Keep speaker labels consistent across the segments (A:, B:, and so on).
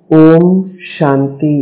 A: ஓம் சாந்தி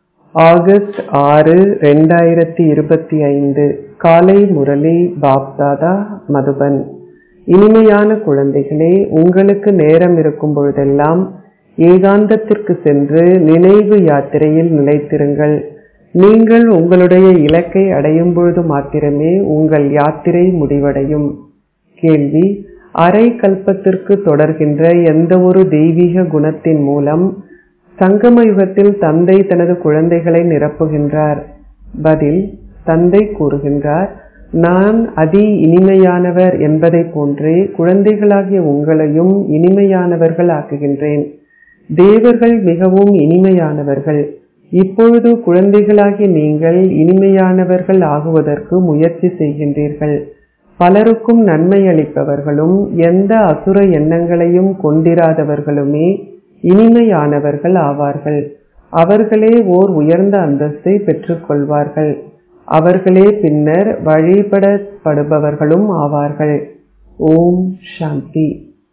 A: August ஆறு ரெண்டாயிரத்தி இருபத்தி ஐந்து காலை முரளி பாப்தாதா மதுபன் இனிமையான குழந்தைகளே உங்களுக்கு நேரம் இருக்கும் பொழுதெல்லாம் ஏகாந்தத்திற்கு சென்று நினைவு யாத்திரையில் நிலைத்திருங்கள் நீங்கள் உங்களுடைய இலக்கை அடையும் பொழுது மாத்திரமே உங்கள் யாத்திரை முடிவடையும் கேள்வி அரை கல்பத்திற்கு தொடர்கின்ற எந்த ஒரு தெய்வீக குணத்தின் மூலம் சங்கம யுகத்தில் தந்தை தனது குழந்தைகளை நிரப்புகின்றார் பதில் தந்தை கூறுகின்றார் நான் அதி இனிமையானவர் என்பதை போன்றே குழந்தைகளாகிய உங்களையும் இனிமையானவர்கள் ஆக்குகின்றேன் தேவர்கள் மிகவும் இனிமையானவர்கள் இப்பொழுது குழந்தைகளாகிய நீங்கள் இனிமையானவர்கள் ஆகுவதற்கு முயற்சி செய்கின்றீர்கள் பலருக்கும் நன்மை அளிப்பவர்களும் எந்த அசுர எண்ணங்களையும் கொண்டிராதவர்களுமே இனிமையானவர்கள் ஆவார்கள் அவர்களே ஓர் உயர்ந்த அந்தஸ்தை பெற்றுக்கொள்வார்கள் அவர்களே பின்னர் வழிபடப்படுபவர்களும் ஆவார்கள் ஓம் சாந்தி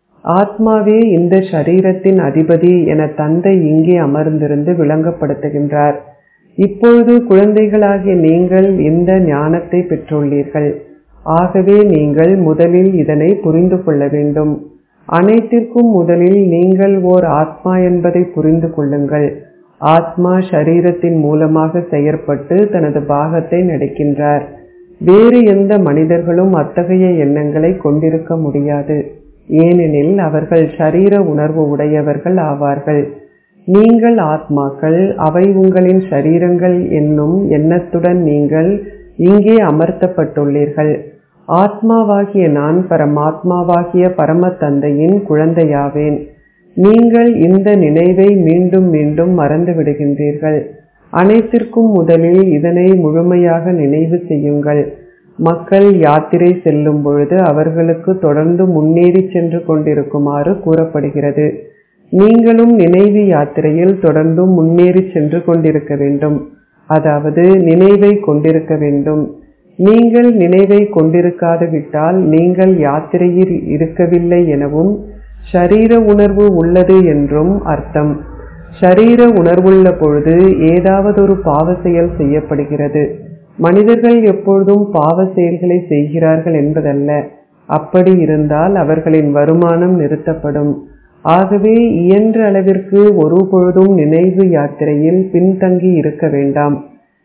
A: ஆத்மாவே இந்த சரீரத்தின் அதிபதி என தந்தை இங்கே அமர்ந்திருந்து விளங்கப்படுத்துகின்றார் இப்பொழுது குழந்தைகளாகிய நீங்கள் இந்த ஞானத்தை பெற்றுள்ளீர்கள் ஆகவே நீங்கள் முதலில் இதனை புரிந்து கொள்ள வேண்டும் அனைத்திற்கும் முதலில் நீங்கள் ஓர் ஆத்மா என்பதை புரிந்து கொள்ளுங்கள் ஆத்மா சரீரத்தின் மூலமாக செயற்பட்டு தனது பாகத்தை நடக்கின்றார் வேறு எந்த மனிதர்களும் அத்தகைய எண்ணங்களை கொண்டிருக்க முடியாது ஏனெனில் அவர்கள் சரீர உணர்வு உடையவர்கள் ஆவார்கள் நீங்கள் ஆத்மாக்கள் அவை உங்களின் சரீரங்கள் என்னும் எண்ணத்துடன் நீங்கள் இங்கே அமர்த்தப்பட்டுள்ளீர்கள் ஆத்மாவாகிய நான் பரமாத்மாவாகிய பரம தந்தையின் குழந்தையாவேன் நீங்கள் இந்த நினைவை மீண்டும் மீண்டும் மறந்து விடுகின்றீர்கள் அனைத்திற்கும் முதலில் இதனை முழுமையாக நினைவு செய்யுங்கள் மக்கள் யாத்திரை செல்லும் பொழுது அவர்களுக்கு தொடர்ந்து முன்னேறி சென்று கொண்டிருக்குமாறு கூறப்படுகிறது நீங்களும் நினைவு யாத்திரையில் தொடர்ந்து முன்னேறி சென்று கொண்டிருக்க வேண்டும் அதாவது நினைவை கொண்டிருக்க வேண்டும் நீங்கள் நினைவை கொண்டிருக்காது விட்டால் நீங்கள் யாத்திரையில் இருக்கவில்லை எனவும் ஷரீர உணர்வு உள்ளது என்றும் அர்த்தம் ஷரீர உணர்வுள்ள பொழுது ஏதாவது ஒரு பாவ செயல் செய்யப்படுகிறது மனிதர்கள் எப்பொழுதும் பாவ செயல்களை செய்கிறார்கள் என்பதல்ல அப்படி இருந்தால் அவர்களின் வருமானம் நிறுத்தப்படும் ஆகவே இயன்ற அளவிற்கு ஒரு பொழுதும் நினைவு யாத்திரையில் பின்தங்கி இருக்க வேண்டாம்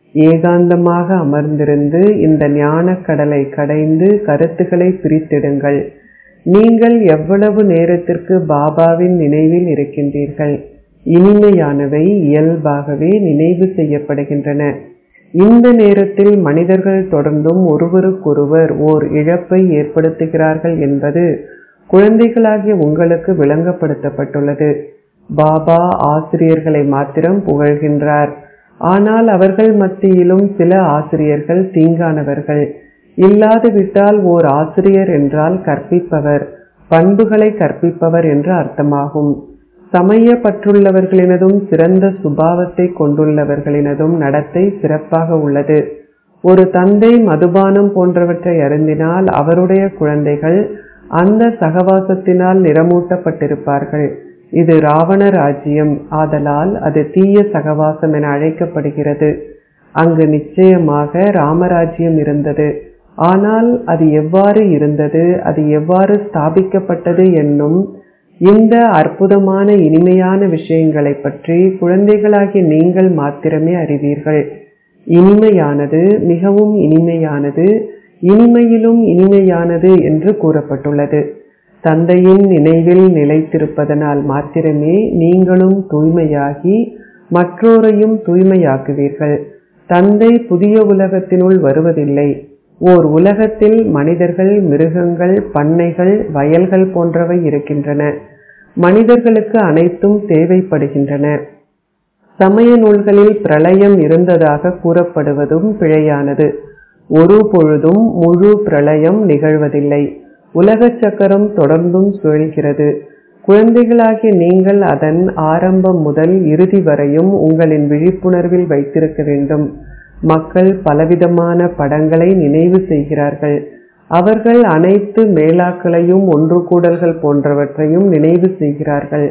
A: ஏகாந்தமாக அமர்ந்திருந்து இந்த ஞான கடலை கடைந்து கருத்துக்களை பிரித்திடுங்கள் நீங்கள் எவ்வளவு நேரத்திற்கு பாபாவின் நினைவில் இருக்கின்றீர்கள் இனிமையானவை இயல்பாகவே நினைவு செய்யப்படுகின்றன இந்த நேரத்தில் மனிதர்கள் தொடர்ந்தும் ஒருவருக்கொருவர் ஓர் இழப்பை ஏற்படுத்துகிறார்கள் என்பது குழந்தைகளாகிய உங்களுக்கு விளங்கப்படுத்தப்பட்டுள்ளது பாபா ஆசிரியர்களை மாத்திரம் புகழ்கின்றார் ஆனால் அவர்கள் மத்தியிலும் சில ஆசிரியர்கள் தீங்கானவர்கள் இல்லாது விட்டால் ஓர் ஆசிரியர் என்றால் கற்பிப்பவர் பண்புகளை கற்பிப்பவர் என்று அர்த்தமாகும் சமய பற்றுள்ளவர்களினதும் சிறந்த சுபாவத்தை கொண்டுள்ளவர்களினதும் நடத்தை சிறப்பாக உள்ளது ஒரு தந்தை மதுபானம் போன்றவற்றை அருந்தினால் அவருடைய குழந்தைகள் அந்த சகவாசத்தினால் நிறமூட்டப்பட்டிருப்பார்கள் இது ராவண ராஜ்யம் ஆதலால் அது தீய சகவாசம் என அழைக்கப்படுகிறது அங்கு நிச்சயமாக ராமராஜ்யம் இருந்தது ஆனால் அது எவ்வாறு இருந்தது அது எவ்வாறு ஸ்தாபிக்கப்பட்டது என்னும் இந்த அற்புதமான இனிமையான விஷயங்களை பற்றி குழந்தைகளாகிய நீங்கள் மாத்திரமே அறிவீர்கள் இனிமையானது மிகவும் இனிமையானது இனிமையிலும் இனிமையானது என்று கூறப்பட்டுள்ளது தந்தையின் நினைவில் நிலைத்திருப்பதனால் மாத்திரமே நீங்களும் தூய்மையாகி மற்றோரையும் தூய்மையாக்குவீர்கள் தந்தை புதிய உலகத்தினுள் வருவதில்லை ஓர் உலகத்தில் மனிதர்கள் மிருகங்கள் பண்ணைகள் வயல்கள் போன்றவை இருக்கின்றன மனிதர்களுக்கு அனைத்தும் தேவைப்படுகின்றன சமய நூல்களில் பிரளயம் இருந்ததாக கூறப்படுவதும் பிழையானது ஒரு பொழுதும் முழு பிரளயம் நிகழ்வதில்லை உலக சக்கரம் தொடர்ந்தும் சுழல்கிறது குழந்தைகளாகிய நீங்கள் அதன் ஆரம்பம் முதல் இறுதி வரையும் உங்களின் விழிப்புணர்வில் வைத்திருக்க வேண்டும் மக்கள் பலவிதமான படங்களை நினைவு செய்கிறார்கள் அவர்கள் அனைத்து மேலாக்களையும் ஒன்று கூடல்கள் போன்றவற்றையும் நினைவு செய்கிறார்கள்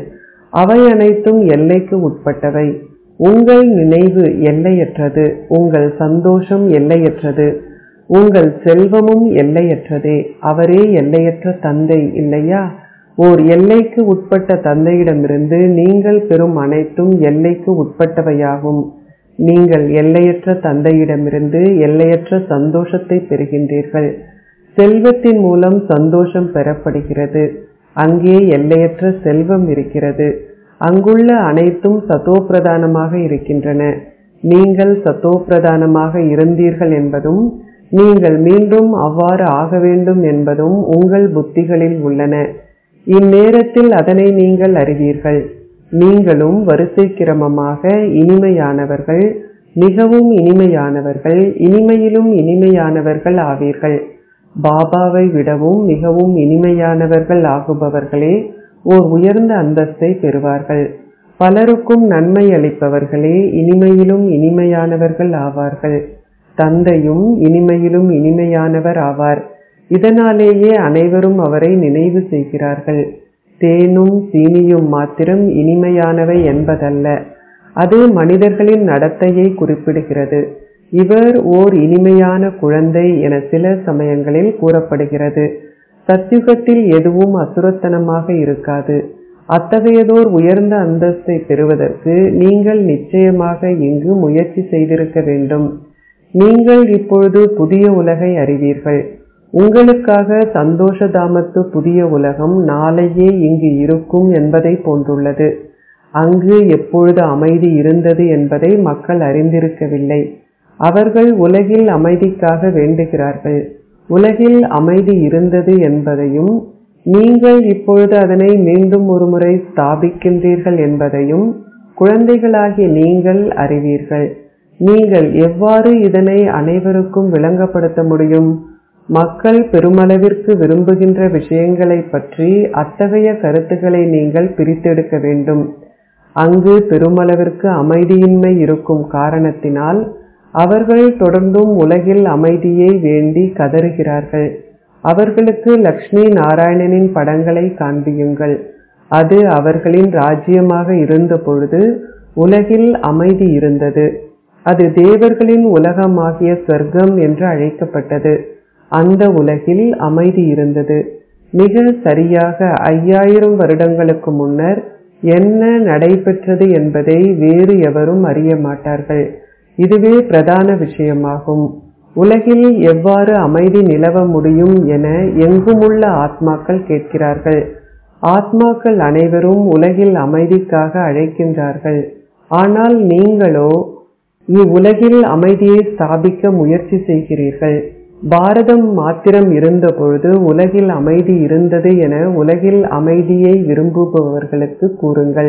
A: அவை அனைத்தும் எல்லைக்கு உட்பட்டவை உங்கள் நினைவு எல்லையற்றது உங்கள் சந்தோஷம் எல்லையற்றது உங்கள் செல்வமும் எல்லையற்றதே அவரே எல்லையற்ற தந்தை இல்லையா ஓர் எல்லைக்கு உட்பட்ட தந்தையிடமிருந்து நீங்கள் பெறும் அனைத்தும் எல்லைக்கு உட்பட்டவையாகும் நீங்கள் எல்லையற்ற தந்தையிடமிருந்து எல்லையற்ற சந்தோஷத்தை பெறுகின்றீர்கள் செல்வத்தின் மூலம் சந்தோஷம் பெறப்படுகிறது அங்கே எல்லையற்ற செல்வம் இருக்கிறது அங்குள்ள அனைத்தும் சத்தோப்பிரதானமாக இருக்கின்றன நீங்கள் சத்தோப்பிரதானமாக இருந்தீர்கள் என்பதும் நீங்கள் மீண்டும் அவ்வாறு ஆக வேண்டும் என்பதும் உங்கள் புத்திகளில் உள்ளன இந்நேரத்தில் அதனை நீங்கள் அறிவீர்கள் நீங்களும் வரிசை கிரமமாக இனிமையானவர்கள் மிகவும் இனிமையானவர்கள் இனிமையிலும் இனிமையானவர்கள் ஆவீர்கள் பாபாவை விடவும் மிகவும் இனிமையானவர்கள் ஆகுபவர்களே ஓர் உயர்ந்த அந்தஸ்தை பெறுவார்கள் பலருக்கும் நன்மை அளிப்பவர்களே இனிமையிலும் இனிமையானவர்கள் ஆவார்கள் தந்தையும் இனிமையிலும் இனிமையானவர் ஆவார் இதனாலேயே அனைவரும் அவரை நினைவு செய்கிறார்கள் தேனும் சீனியும் மாத்திரம் இனிமையானவை என்பதல்ல அது மனிதர்களின் நடத்தையை குறிப்பிடுகிறது இவர் ஓர் இனிமையான குழந்தை என சில சமயங்களில் கூறப்படுகிறது சத்யுகத்தில் எதுவும் அசுரத்தனமாக இருக்காது அத்தகையதோர் உயர்ந்த அந்தஸ்தை பெறுவதற்கு நீங்கள் நிச்சயமாக இங்கு முயற்சி செய்திருக்க வேண்டும் நீங்கள் இப்பொழுது புதிய உலகை அறிவீர்கள் உங்களுக்காக சந்தோஷதாமத்து புதிய உலகம் நாளையே இங்கு இருக்கும் என்பதை போன்றுள்ளது அங்கு எப்பொழுது அமைதி இருந்தது என்பதை மக்கள் அறிந்திருக்கவில்லை அவர்கள் உலகில் அமைதிக்காக வேண்டுகிறார்கள் உலகில் அமைதி இருந்தது என்பதையும் நீங்கள் இப்பொழுது அதனை மீண்டும் ஒருமுறை ஸ்தாபிக்கின்றீர்கள் என்பதையும் குழந்தைகளாகிய நீங்கள் அறிவீர்கள் நீங்கள் எவ்வாறு இதனை அனைவருக்கும் விளங்கப்படுத்த முடியும் மக்கள் பெருமளவிற்கு விரும்புகின்ற விஷயங்களை பற்றி அத்தகைய கருத்துக்களை நீங்கள் பிரித்தெடுக்க வேண்டும் அங்கு பெருமளவிற்கு அமைதியின்மை இருக்கும் காரணத்தினால் அவர்கள் தொடர்ந்தும் உலகில் அமைதியை வேண்டி கதறுகிறார்கள் அவர்களுக்கு லக்ஷ்மி நாராயணனின் படங்களை காண்பியுங்கள் அது அவர்களின் ராஜ்யமாக இருந்த பொழுது உலகில் அமைதி இருந்தது அது தேவர்களின் உலகமாகிய சொர்க்கம் என்று அழைக்கப்பட்டது அந்த உலகில் அமைதி இருந்தது மிக சரியாக ஐயாயிரம் வருடங்களுக்கு முன்னர் என்ன நடைபெற்றது என்பதை வேறு எவரும் அறிய மாட்டார்கள் இதுவே பிரதான விஷயமாகும் உலகில் எவ்வாறு அமைதி நிலவ முடியும் என எங்குமுள்ள ஆத்மாக்கள் கேட்கிறார்கள் ஆத்மாக்கள் அனைவரும் உலகில் அமைதிக்காக அழைக்கின்றார்கள் ஆனால் நீங்களோ இவ்வுலகில் அமைதியை ஸ்தாபிக்க முயற்சி செய்கிறீர்கள் பாரதம் மாத்திரம் இருந்தபொழுது உலகில் அமைதி இருந்தது என உலகில் அமைதியை விரும்புபவர்களுக்கு கூறுங்கள்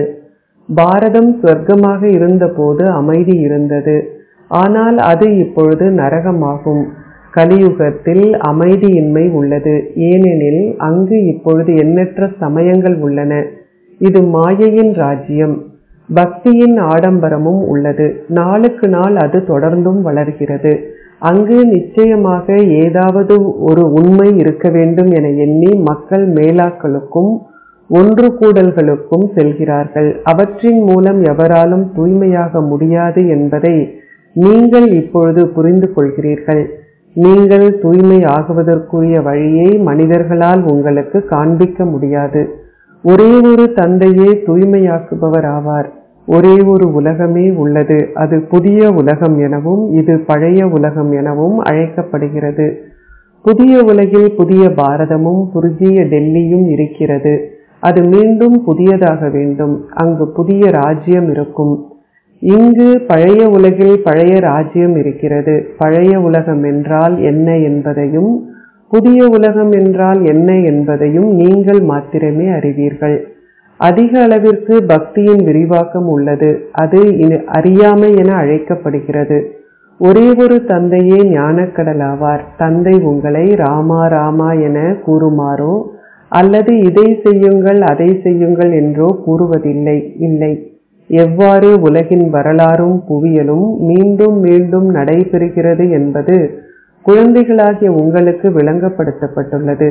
A: பாரதம் சொர்க்கமாக இருந்தபோது அமைதி இருந்தது ஆனால் அது இப்பொழுது நரகமாகும் கலியுகத்தில் அமைதியின்மை உள்ளது ஏனெனில் அங்கு இப்பொழுது எண்ணற்ற சமயங்கள் உள்ளன இது மாயையின் ராஜ்யம் பக்தியின் ஆடம்பரமும் உள்ளது நாளுக்கு நாள் அது தொடர்ந்தும் வளர்கிறது அங்கு நிச்சயமாக ஏதாவது ஒரு உண்மை இருக்க வேண்டும் என எண்ணி மக்கள் மேலாக்களுக்கும் ஒன்று கூடல்களுக்கும் செல்கிறார்கள் அவற்றின் மூலம் எவராலும் தூய்மையாக முடியாது என்பதை நீங்கள் இப்பொழுது புரிந்து கொள்கிறீர்கள் நீங்கள் தூய்மை ஆகுவதற்குரிய வழியை மனிதர்களால் உங்களுக்கு காண்பிக்க முடியாது ஒரே ஒரு தந்தையே தூய்மையாக்குபவர் ஆவார் ஒரே ஒரு உலகமே உள்ளது அது புதிய உலகம் எனவும் இது பழைய உலகம் எனவும் அழைக்கப்படுகிறது புதிய உலகில் புதிய பாரதமும் புதிய டெல்லியும் இருக்கிறது அது மீண்டும் புதியதாக வேண்டும் அங்கு புதிய ராஜ்யம் இருக்கும் இங்கு பழைய உலகில் பழைய ராஜ்யம் இருக்கிறது பழைய உலகம் என்றால் என்ன என்பதையும் புதிய உலகம் என்றால் என்ன என்பதையும் நீங்கள் மாத்திரமே அறிவீர்கள் அதிக அளவிற்கு பக்தியின் விரிவாக்கம் உள்ளது அது அறியாமை என அழைக்கப்படுகிறது ஒரே ஒரு தந்தையே ஞானக்கடல் ஆவார் தந்தை உங்களை ராமா ராமா என கூறுமாறோ அல்லது இதை செய்யுங்கள் அதை செய்யுங்கள் என்றோ கூறுவதில்லை இல்லை எவ்வாறு உலகின் வரலாறும் புவியலும் மீண்டும் மீண்டும் நடைபெறுகிறது என்பது குழந்தைகளாகிய உங்களுக்கு விளங்கப்படுத்தப்பட்டுள்ளது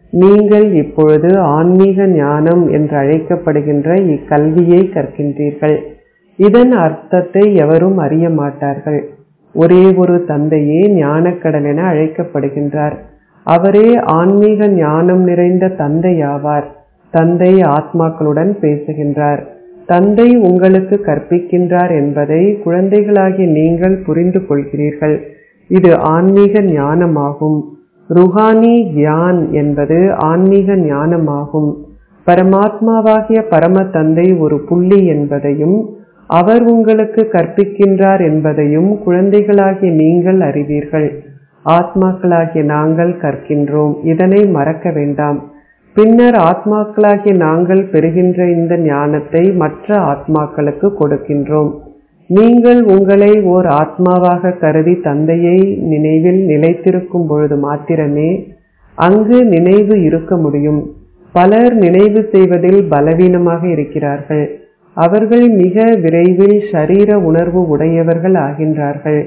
A: நீங்கள் இப்பொழுது ஆன்மீக ஞானம் என்று அழைக்கப்படுகின்ற இக்கல்வியை கற்கின்றீர்கள் இதன் அர்த்தத்தை எவரும் அறிய மாட்டார்கள் ஒரே ஒரு தந்தையே ஞானக்கடல் என அழைக்கப்படுகின்றார் அவரே ஆன்மீக ஞானம் நிறைந்த தந்தையாவார் தந்தை ஆத்மாக்களுடன் பேசுகின்றார் தந்தை உங்களுக்கு கற்பிக்கின்றார் என்பதை குழந்தைகளாகிய நீங்கள் புரிந்து கொள்கிறீர்கள் இது ஆன்மீக ஞானமாகும் ருஹானி கியான் என்பது ஆன்மீக ஞானமாகும் பரமாத்மாவாகிய பரம தந்தை ஒரு புள்ளி என்பதையும் அவர் உங்களுக்கு கற்பிக்கின்றார் என்பதையும் குழந்தைகளாகிய நீங்கள் அறிவீர்கள் ஆத்மாக்களாகிய நாங்கள் கற்கின்றோம் இதனை மறக்க வேண்டாம் பின்னர் ஆத்மாக்களாகிய நாங்கள் பெறுகின்ற இந்த ஞானத்தை மற்ற ஆத்மாக்களுக்கு கொடுக்கின்றோம் நீங்கள் உங்களை ஓர் ஆத்மாவாக கருதி தந்தையை நினைவில் நிலைத்திருக்கும் பொழுது மாத்திரமே அங்கு நினைவு இருக்க முடியும் பலர் நினைவு செய்வதில் பலவீனமாக இருக்கிறார்கள் அவர்கள் மிக விரைவில் ஷரீர உணர்வு உடையவர்கள் ஆகின்றார்கள்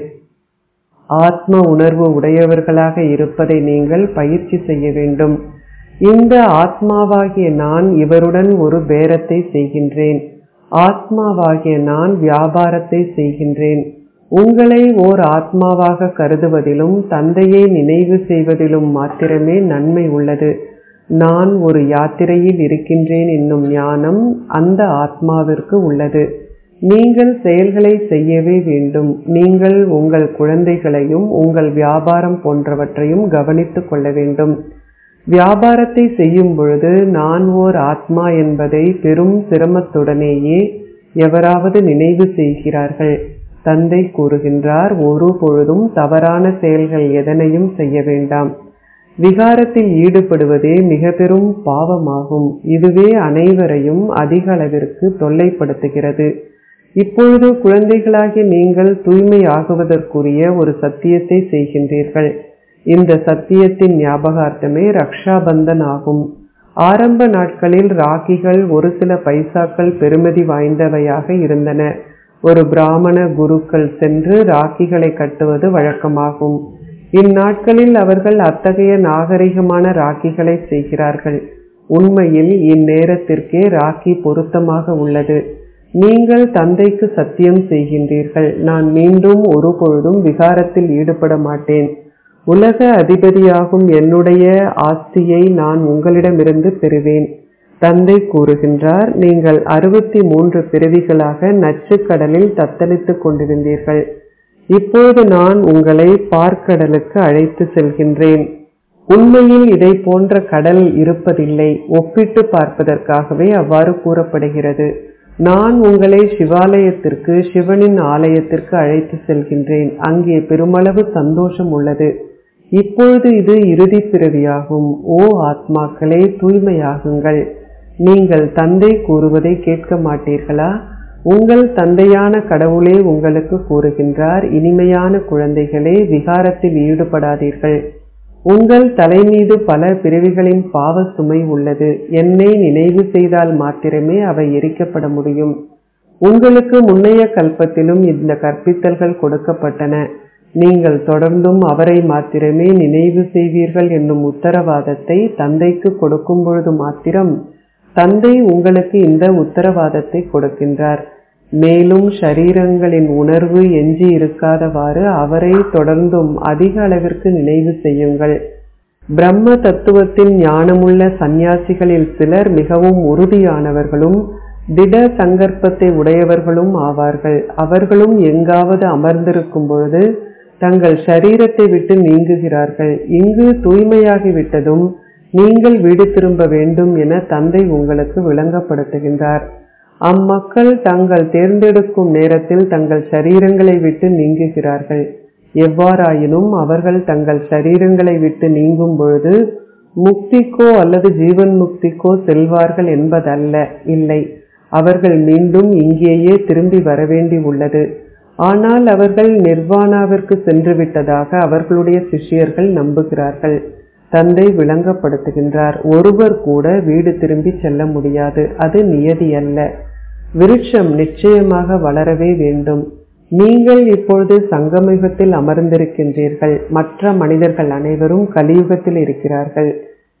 A: ஆத்ம உணர்வு உடையவர்களாக இருப்பதை நீங்கள் பயிற்சி செய்ய வேண்டும் இந்த ஆத்மாவாகிய நான் இவருடன் ஒரு பேரத்தை செய்கின்றேன் ஆத்மாவாகிய நான் வியாபாரத்தை செய்கின்றேன் உங்களை ஓர் ஆத்மாவாக கருதுவதிலும் தந்தையை நினைவு செய்வதிலும் மாத்திரமே நன்மை உள்ளது நான் ஒரு யாத்திரையில் இருக்கின்றேன் என்னும் ஞானம் அந்த ஆத்மாவிற்கு உள்ளது நீங்கள் செயல்களை செய்யவே வேண்டும் நீங்கள் உங்கள் குழந்தைகளையும் உங்கள் வியாபாரம் போன்றவற்றையும் கவனித்துக் கொள்ள வேண்டும் வியாபாரத்தை செய்யும் பொழுது நான் ஓர் ஆத்மா என்பதை பெரும் சிரமத்துடனேயே எவராவது நினைவு செய்கிறார்கள் தந்தை கூறுகின்றார் ஒரு பொழுதும் தவறான செயல்கள் எதனையும் செய்ய வேண்டாம் விகாரத்தில் ஈடுபடுவதே மிக பெரும் பாவமாகும் இதுவே அனைவரையும் அதிக அளவிற்கு தொல்லைப்படுத்துகிறது இப்பொழுது குழந்தைகளாகிய நீங்கள் தூய்மையாகுவதற்குரிய ஒரு சத்தியத்தை செய்கின்றீர்கள் இந்த சத்தியத்தின் ஞாபகார்த்தமே ரக்ஷாபந்தன் ஆகும் ஆரம்ப நாட்களில் ராக்கிகள் ஒரு சில பைசாக்கள் பெருமதி வாய்ந்தவையாக இருந்தன ஒரு பிராமண குருக்கள் சென்று ராக்கிகளை கட்டுவது வழக்கமாகும் இந்நாட்களில் அவர்கள் அத்தகைய நாகரிகமான ராக்கிகளை செய்கிறார்கள் உண்மையில் இந்நேரத்திற்கே ராக்கி பொருத்தமாக உள்ளது நீங்கள் தந்தைக்கு சத்தியம் செய்கின்றீர்கள் நான் மீண்டும் ஒரு பொழுதும் விகாரத்தில் ஈடுபட மாட்டேன் உலக அதிபதியாகும் என்னுடைய ஆஸ்தியை நான் உங்களிடமிருந்து பெறுவேன் தந்தை கூறுகின்றார் நீங்கள் அறுபத்தி மூன்று பிறவிகளாக நச்சுக்கடலில் தத்தளித்துக் கொண்டிருந்தீர்கள் இப்போது நான் உங்களை பார்க்கடலுக்கு அழைத்து செல்கின்றேன் உண்மையில் இதை போன்ற கடல் இருப்பதில்லை ஒப்பிட்டு பார்ப்பதற்காகவே அவ்வாறு கூறப்படுகிறது நான் உங்களை சிவாலயத்திற்கு சிவனின் ஆலயத்திற்கு அழைத்து செல்கின்றேன் அங்கே பெருமளவு சந்தோஷம் உள்ளது இப்பொழுது இது இறுதி பிறவியாகும் ஓ ஆத்மாக்களே தூய்மையாகுங்கள் நீங்கள் தந்தை கூறுவதை கேட்க மாட்டீர்களா உங்கள் தந்தையான கடவுளே உங்களுக்கு கூறுகின்றார் இனிமையான குழந்தைகளே விகாரத்தில் ஈடுபடாதீர்கள் உங்கள் தலைமீது பல பிறவிகளின் பாவ சுமை உள்ளது என்னை நினைவு செய்தால் மாத்திரமே அவை எரிக்கப்பட முடியும் உங்களுக்கு முன்னைய கல்பத்திலும் இந்த கற்பித்தல்கள் கொடுக்கப்பட்டன நீங்கள் தொடர்ந்தும் அவரை மாத்திரமே நினைவு செய்வீர்கள் என்னும் உத்தரவாதத்தை தந்தைக்கு கொடுக்கும் பொழுது மாத்திரம் தந்தை உங்களுக்கு இந்த உத்தரவாதத்தை கொடுக்கின்றார் மேலும் ஷரீரங்களின் உணர்வு எஞ்சி இருக்காதவாறு அவரை தொடர்ந்தும் அதிக அளவிற்கு நினைவு செய்யுங்கள் பிரம்ம தத்துவத்தின் ஞானமுள்ள சந்நியாசிகளில் சிலர் மிகவும் உறுதியானவர்களும் திட சங்கற்பத்தை உடையவர்களும் ஆவார்கள் அவர்களும் எங்காவது அமர்ந்திருக்கும் பொழுது தங்கள் சரீரத்தை விட்டு நீங்குகிறார்கள் இங்கு தூய்மையாகிவிட்டதும் நீங்கள் வீடு திரும்ப வேண்டும் என தந்தை உங்களுக்கு விளங்கப்படுத்துகின்றார் அம்மக்கள் தங்கள் தேர்ந்தெடுக்கும் நேரத்தில் தங்கள் சரீரங்களை விட்டு நீங்குகிறார்கள் எவ்வாறாயினும் அவர்கள் தங்கள் சரீரங்களை விட்டு நீங்கும் பொழுது முக்திக்கோ அல்லது ஜீவன் முக்திக்கோ செல்வார்கள் என்பதல்ல இல்லை அவர்கள் மீண்டும் இங்கேயே திரும்பி வரவேண்டி உள்ளது ஆனால் அவர்கள் நிர்வாணாவிற்கு சென்று விட்டதாக அவர்களுடைய சிஷ்யர்கள் நம்புகிறார்கள் தந்தை விளங்கப்படுத்துகின்றார் ஒருவர் கூட வீடு திரும்பி செல்ல முடியாது அது நியதி அல்ல விருட்சம் நிச்சயமாக வளரவே வேண்டும் நீங்கள் இப்பொழுது சங்கமயுகத்தில் அமர்ந்திருக்கின்றீர்கள் மற்ற மனிதர்கள் அனைவரும் கலியுகத்தில் இருக்கிறார்கள்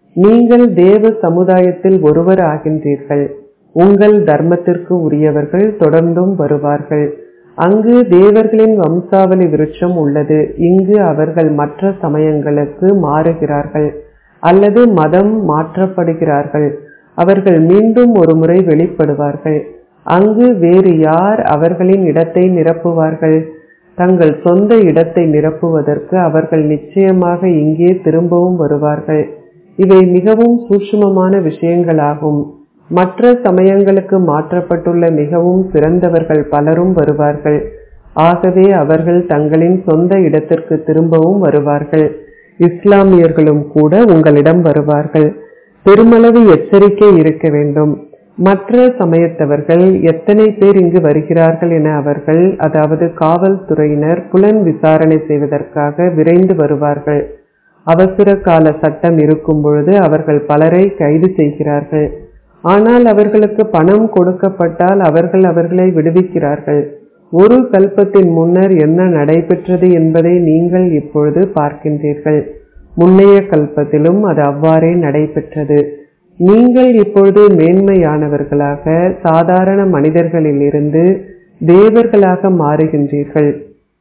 A: நீங்கள் தேவ சமுதாயத்தில் ஒருவர் ஆகின்றீர்கள் உங்கள் தர்மத்திற்கு உரியவர்கள் தொடர்ந்தும் வருவார்கள் அங்கு தேவர்களின் வம்சாவளி விருட்சம் உள்ளது இங்கு அவர்கள் மற்ற சமயங்களுக்கு மாறுகிறார்கள் அல்லது மதம் மாற்றப்படுகிறார்கள் அவர்கள் மீண்டும் ஒருமுறை வெளிப்படுவார்கள் அங்கு வேறு யார் அவர்களின் இடத்தை நிரப்புவார்கள் தங்கள் சொந்த இடத்தை நிரப்புவதற்கு அவர்கள் நிச்சயமாக இங்கே திரும்பவும் வருவார்கள் இவை மிகவும் சூட்சுமமான விஷயங்களாகும் மற்ற சமயங்களுக்கு மாற்றப்பட்டுள்ள மிகவும் சிறந்தவர்கள் பலரும் வருவார்கள் ஆகவே அவர்கள் தங்களின் சொந்த இடத்திற்கு திரும்பவும் வருவார்கள் இஸ்லாமியர்களும் கூட உங்களிடம் வருவார்கள் பெருமளவு எச்சரிக்கை இருக்க வேண்டும் மற்ற சமயத்தவர்கள் எத்தனை பேர் இங்கு வருகிறார்கள் என அவர்கள் அதாவது காவல்துறையினர் புலன் விசாரணை செய்வதற்காக விரைந்து வருவார்கள் அவசர கால சட்டம் இருக்கும் பொழுது அவர்கள் பலரை கைது செய்கிறார்கள் ஆனால் அவர்களுக்கு பணம் கொடுக்கப்பட்டால் அவர்கள் அவர்களை விடுவிக்கிறார்கள் ஒரு கல்பத்தின் முன்னர் என்ன நடைபெற்றது என்பதை நீங்கள் இப்பொழுது பார்க்கின்றீர்கள் முன்னைய கல்பத்திலும் அது அவ்வாறே நடைபெற்றது நீங்கள் இப்பொழுது மேன்மையானவர்களாக சாதாரண மனிதர்களிலிருந்து தேவர்களாக மாறுகின்றீர்கள்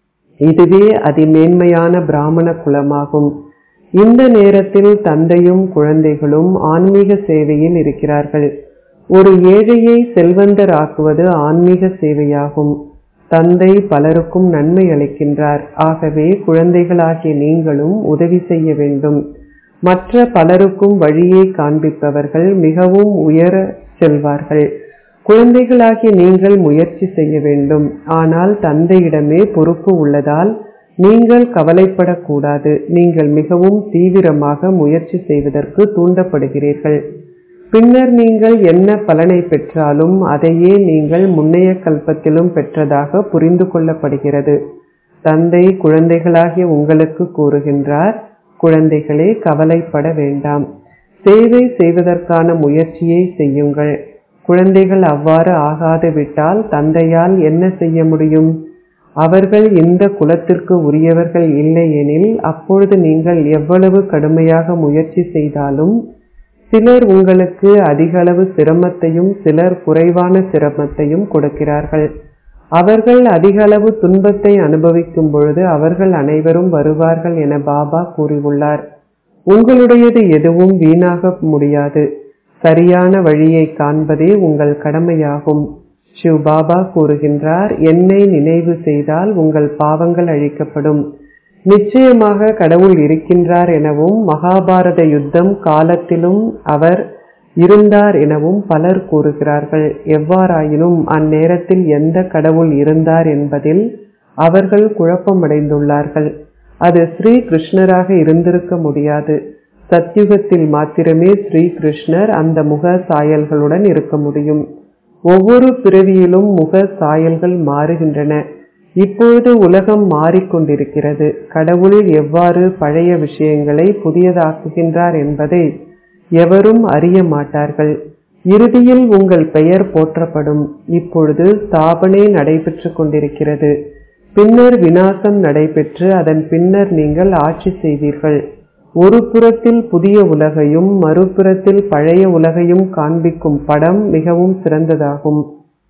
A: இதுவே அதிமேன்மையான பிராமண குலமாகும் இந்த நேரத்தில் தந்தையும் குழந்தைகளும் ஆன்மீக சேவையில் இருக்கிறார்கள் ஒரு ஏழையை செல்வந்தர் ஆக்குவது ஆன்மீக சேவையாகும் தந்தை பலருக்கும் நன்மை அளிக்கின்றார் ஆகவே குழந்தைகளாகிய நீங்களும் உதவி செய்ய வேண்டும் மற்ற பலருக்கும் வழியை காண்பிப்பவர்கள் மிகவும் உயர செல்வார்கள் குழந்தைகளாகிய நீங்கள் முயற்சி செய்ய வேண்டும் ஆனால் தந்தையிடமே பொறுப்பு உள்ளதால் நீங்கள் கவலைப்படக்கூடாது நீங்கள் மிகவும் தீவிரமாக முயற்சி செய்வதற்கு தூண்டப்படுகிறீர்கள் பின்னர் நீங்கள் என்ன பலனை பெற்றாலும் அதையே நீங்கள் முன்னைய கல்பத்திலும் பெற்றதாக புரிந்து கொள்ளப்படுகிறது தந்தை குழந்தைகளாகிய உங்களுக்கு கூறுகின்றார் குழந்தைகளே கவலைப்பட வேண்டாம் சேவை செய்வதற்கான முயற்சியை செய்யுங்கள் குழந்தைகள் அவ்வாறு ஆகாது விட்டால் தந்தையால் என்ன செய்ய முடியும் அவர்கள் இந்த குலத்திற்கு உரியவர்கள் இல்லையெனில் அப்பொழுது நீங்கள் எவ்வளவு கடுமையாக முயற்சி செய்தாலும் சிலர் உங்களுக்கு அதிகளவு சிரமத்தையும் சிலர் குறைவான சிரமத்தையும் கொடுக்கிறார்கள் அவர்கள் அதிகளவு துன்பத்தை அனுபவிக்கும் பொழுது அவர்கள் அனைவரும் வருவார்கள் என பாபா கூறியுள்ளார் உங்களுடையது எதுவும் வீணாக முடியாது சரியான வழியை காண்பதே உங்கள் கடமையாகும் ஷிவ் பாபா கூறுகின்றார் என்னை நினைவு செய்தால் உங்கள் பாவங்கள் அழிக்கப்படும் நிச்சயமாக கடவுள் இருக்கின்றார் எனவும் மகாபாரத யுத்தம் காலத்திலும் அவர் இருந்தார் எனவும் பலர் கூறுகிறார்கள் எவ்வாறாயினும் அந்நேரத்தில் எந்த கடவுள் இருந்தார் என்பதில் அவர்கள் குழப்பமடைந்துள்ளார்கள் அது ஸ்ரீ கிருஷ்ணராக இருந்திருக்க முடியாது சத்யுகத்தில் மாத்திரமே ஸ்ரீ கிருஷ்ணர் அந்த முக சாயல்களுடன் இருக்க முடியும் ஒவ்வொரு பிறவியிலும் முக சாயல்கள் மாறுகின்றன இப்பொழுது உலகம் மாறிக்கொண்டிருக்கிறது கடவுள் எவ்வாறு பழைய விஷயங்களை புதியதாக்குகின்றார் என்பதை எவரும் அறிய மாட்டார்கள் இறுதியில் உங்கள் பெயர் போற்றப்படும் இப்பொழுது ஸ்தாபனை நடைபெற்று கொண்டிருக்கிறது பின்னர் வினாசம் நடைபெற்று அதன் பின்னர் நீங்கள் ஆட்சி செய்வீர்கள் ஒரு புறத்தில் புதிய உலகையும் மறுபுறத்தில் பழைய உலகையும் காண்பிக்கும் படம் மிகவும் சிறந்ததாகும்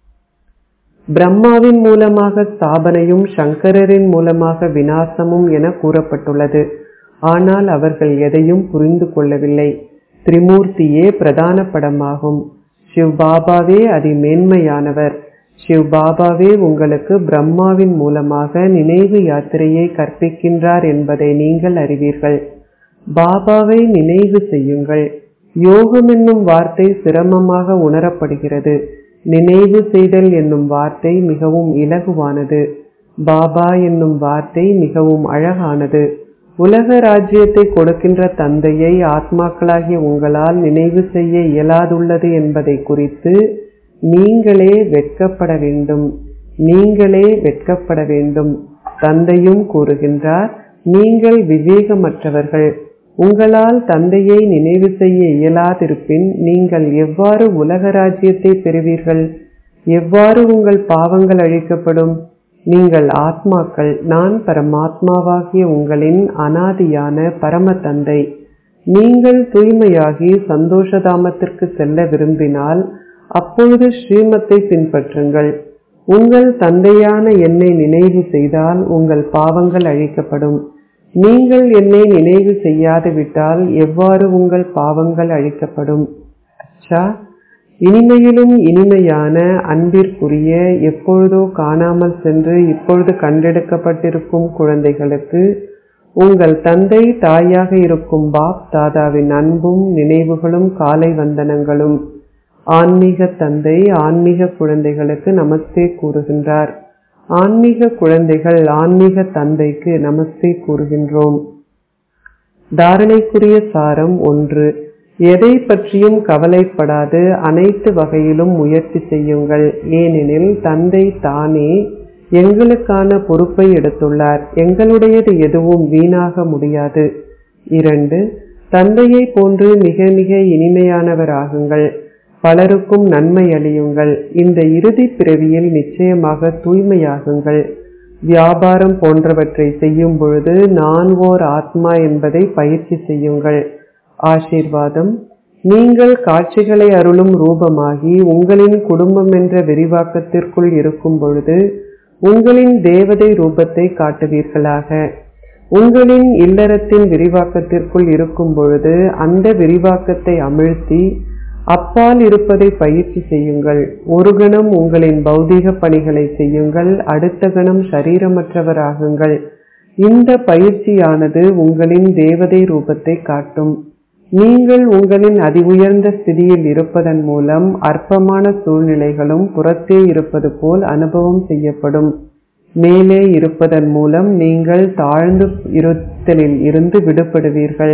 A: பிரம்மாவின் மூலமாக ஸ்தாபனையும் சங்கரரின் மூலமாக வினாசமும் என கூறப்பட்டுள்ளது ஆனால் அவர்கள் எதையும் புரிந்து கொள்ளவில்லை திரிமூர்த்தியே பிரதான படமாகும் சிவ் பாபாவே அதி மேன்மையானவர் சிவ் பாபாவே உங்களுக்கு பிரம்மாவின் மூலமாக நினைவு யாத்திரையை கற்பிக்கின்றார் என்பதை நீங்கள் அறிவீர்கள் பாபாவை நினைவு செய்யுங்கள் யோகம் என்னும் வார்த்தை சிரமமாக உணரப்படுகிறது நினைவு செய்தல் என்னும் வார்த்தை மிகவும் இலகுவானது பாபா என்னும் வார்த்தை மிகவும் அழகானது உலக ராஜ்யத்தை கொடுக்கின்ற தந்தையை ஆத்மாக்களாகிய உங்களால் நினைவு செய்ய இயலாதுள்ளது என்பதை குறித்து நீங்களே வெட்கப்பட வேண்டும் நீங்களே வெட்கப்பட வேண்டும் தந்தையும் கூறுகின்றார் நீங்கள் விவேகமற்றவர்கள் உங்களால் தந்தையை நினைவு செய்ய இயலாதிருப்பின் நீங்கள் எவ்வாறு உலக ராஜ்யத்தை பெறுவீர்கள் எவ்வாறு உங்கள் பாவங்கள் அழிக்கப்படும் நீங்கள் ஆத்மாக்கள் நான் பரமாத்மாவாகிய உங்களின் அனாதியான பரம தந்தை நீங்கள் தூய்மையாகி சந்தோஷதாமத்திற்கு செல்ல விரும்பினால் அப்பொழுது ஸ்ரீமத்தை பின்பற்றுங்கள் உங்கள் தந்தையான என்னை நினைவு செய்தால் உங்கள் பாவங்கள் அழிக்கப்படும் நீங்கள் என்னை நினைவு செய்யாது விட்டால் எவ்வாறு உங்கள் பாவங்கள் அழிக்கப்படும் அச்சா இனிமையிலும் இனிமையான அன்பிற்குரிய எப்பொழுதோ காணாமல் சென்று இப்பொழுது கண்டெடுக்கப்பட்டிருக்கும் குழந்தைகளுக்கு உங்கள் தந்தை தாயாக இருக்கும் பாப் தாதாவின் அன்பும் நினைவுகளும் காலை வந்தனங்களும் ஆன்மீக தந்தை ஆன்மீக குழந்தைகளுக்கு நமஸ்தே கூறுகின்றார் ஆன்மீக குழந்தைகள் ஆன்மீக தந்தைக்கு நமஸ்தே கூறுகின்றோம் தாரணைக்குரிய சாரம் ஒன்று எதை பற்றியும் கவலைப்படாது அனைத்து வகையிலும் முயற்சி செய்யுங்கள் ஏனெனில் தந்தை தானே எங்களுக்கான பொறுப்பை எடுத்துள்ளார் எங்களுடையது எதுவும் வீணாக முடியாது இரண்டு தந்தையை போன்று மிக மிக இனிமையானவராகுங்கள் பலருக்கும் நன்மை அளியுங்கள் இந்த இறுதி பிறவியில் நிச்சயமாக தூய்மையாகுங்கள் வியாபாரம் போன்றவற்றை செய்யும் பொழுது நான் ஓர் ஆத்மா என்பதை பயிற்சி செய்யுங்கள் ஆசீர்வாதம் நீங்கள் காட்சிகளை அருளும் ரூபமாகி உங்களின் குடும்பம் என்ற விரிவாக்கத்திற்குள் இருக்கும் பொழுது உங்களின் தேவதை ரூபத்தை காட்டுவீர்களாக உங்களின் இல்லறத்தின் விரிவாக்கத்திற்குள் இருக்கும் பொழுது அந்த விரிவாக்கத்தை அமிழ்த்தி அப்பால் இருப்பதை பயிற்சி செய்யுங்கள் ஒரு கணம் உங்களின் பௌதீக பணிகளை செய்யுங்கள் அடுத்த கணம் சரீரமற்றவராகுங்கள் இந்த பயிற்சியானது உங்களின் தேவதை ரூபத்தை காட்டும் நீங்கள் உங்களின் அதி உயர்ந்த ஸ்திதியில் இருப்பதன் மூலம் அற்பமான சூழ்நிலைகளும் புறத்தே இருப்பது போல் அனுபவம் செய்யப்படும் மேலே இருப்பதன் மூலம் நீங்கள் தாழ்ந்து இருத்தலில் இருந்து விடுபடுவீர்கள்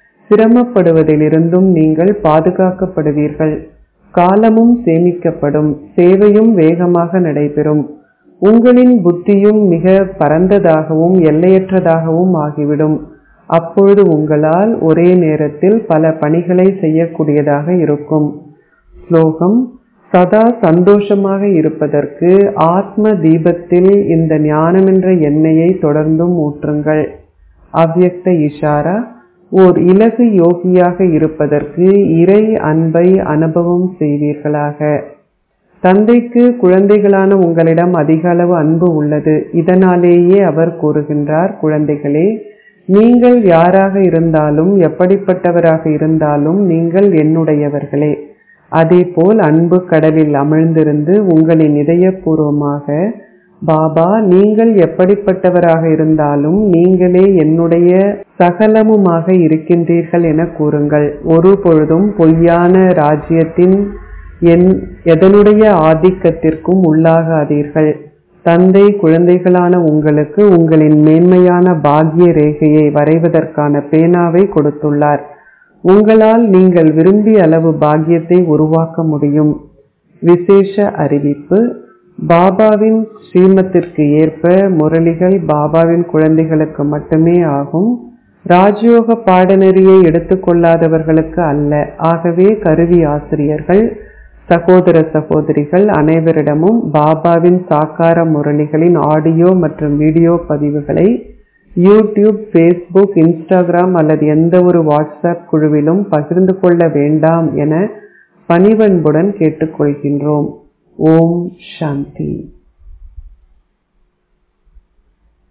A: சிரமப்படுவதிலிருந்தும் நீங்கள் பாதுகாக்கப்படுவீர்கள் காலமும் சேமிக்கப்படும் சேவையும் வேகமாக நடைபெறும் உங்களின் புத்தியும் மிக பரந்ததாகவும் எல்லையற்றதாகவும் ஆகிவிடும் அப்பொழுது உங்களால் ஒரே நேரத்தில் பல பணிகளை செய்யக்கூடியதாக இருக்கும் ஸ்லோகம் சதா சந்தோஷமாக இருப்பதற்கு ஆத்ம தீபத்தில் இந்த ஞானமென்ற எண்ணெயை தொடர்ந்தும் ஊற்றுங்கள் அவ்யக்த இஷாரா ஓர் இலகு யோகியாக இருப்பதற்கு இறை அன்பை அனுபவம் செய்வீர்களாக தந்தைக்கு குழந்தைகளான உங்களிடம் அதிக அளவு அன்பு உள்ளது இதனாலேயே அவர் கூறுகின்றார் குழந்தைகளே நீங்கள் யாராக இருந்தாலும் எப்படிப்பட்டவராக இருந்தாலும் நீங்கள் என்னுடையவர்களே அதேபோல் அன்பு கடலில் அமிழ்ந்திருந்து உங்களின் இதயபூர்வமாக பாபா நீங்கள் எப்படிப்பட்டவராக இருந்தாலும் நீங்களே என்னுடைய சகலமுமாக இருக்கின்றீர்கள் என கூறுங்கள் ஒரு பொழுதும் பொய்யான ராஜ்யத்தின் என் எதனுடைய ஆதிக்கத்திற்கும் உள்ளாகாதீர்கள் தந்தை குழந்தைகளான உங்களுக்கு உங்களின் மேன்மையான பாக்கிய ரேகையை வரைவதற்கான பேனாவை கொடுத்துள்ளார் உங்களால் நீங்கள் விரும்பிய அளவு பாக்கியத்தை உருவாக்க முடியும் விசேஷ அறிவிப்பு பாபாவின் ஸ்ரீமத்திற்கு ஏற்ப முரளிகள் பாபாவின் குழந்தைகளுக்கு மட்டுமே ஆகும் ராஜயோக பாடநெறியை எடுத்துக்கொள்ளாதவர்களுக்கு அல்ல ஆகவே கருவி ஆசிரியர்கள் சகோதர சகோதரிகள் அனைவரிடமும் பாபாவின் சாக்கார முரளிகளின் ஆடியோ மற்றும் வீடியோ பதிவுகளை யூடியூப் ஃபேஸ்புக் இன்ஸ்டாகிராம் அல்லது எந்த ஒரு வாட்ஸ்அப் குழுவிலும் பகிர்ந்து கொள்ள வேண்டாம் என பணிவன்புடன் கேட்டுக்கொள்கின்றோம் ஓம் சாந்தி